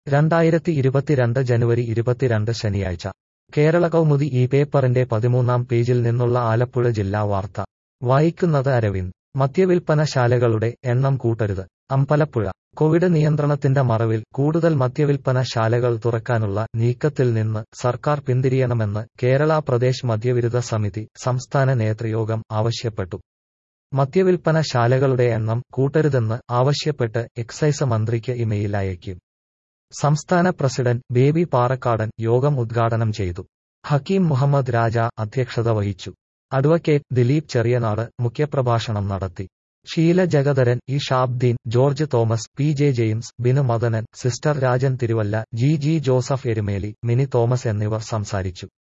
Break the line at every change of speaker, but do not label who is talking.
രണ്ടായിരത്തി ഇരുപത്തിരണ്ട് ജനുവരി ഇരുപത്തിരണ്ട് ശനിയാഴ്ച കേരള കൗമുദി ഈ പേപ്പറിന്റെ പതിമൂന്നാം പേജിൽ നിന്നുള്ള ആലപ്പുഴ ജില്ലാ വാർത്ത വായിക്കുന്നത് അരവിന്ദ് മദ്യവിൽപ്പനശാലകളുടെ എണ്ണം കൂട്ടരുത് അമ്പലപ്പുഴ കോവിഡ് നിയന്ത്രണത്തിന്റെ മറവിൽ കൂടുതൽ മദ്യവിൽപ്പനശാലകൾ തുറക്കാനുള്ള നീക്കത്തിൽ നിന്ന് സർക്കാർ പിന്തിരിയണമെന്ന് കേരള പ്രദേശ് മദ്യവിരുദ്ധ സമിതി സംസ്ഥാന നേതൃയോഗം ആവശ്യപ്പെട്ടു മദ്യവിൽപ്പനശാലകളുടെ എണ്ണം കൂട്ടരുതെന്ന് ആവശ്യപ്പെട്ട് എക്സൈസ് മന്ത്രിക്ക് ഇമെയിൽ അയക്കും സംസ്ഥാന പ്രസിഡന്റ് ബേബി പാറക്കാടൻ യോഗം ഉദ്ഘാടനം ചെയ്തു ഹക്കീം മുഹമ്മദ് രാജ അധ്യക്ഷത വഹിച്ചു അഡ്വക്കേറ്റ് ദിലീപ് ചെറിയനാട് മുഖ്യപ്രഭാഷണം നടത്തി Sheela Jagadharan E Shabdeen George Thomas P J James Binu Madanan sister Rajan Thiruvalla G G Joseph Erumeli Mini Thomas എന്നിവർ സംസാരിച്ചു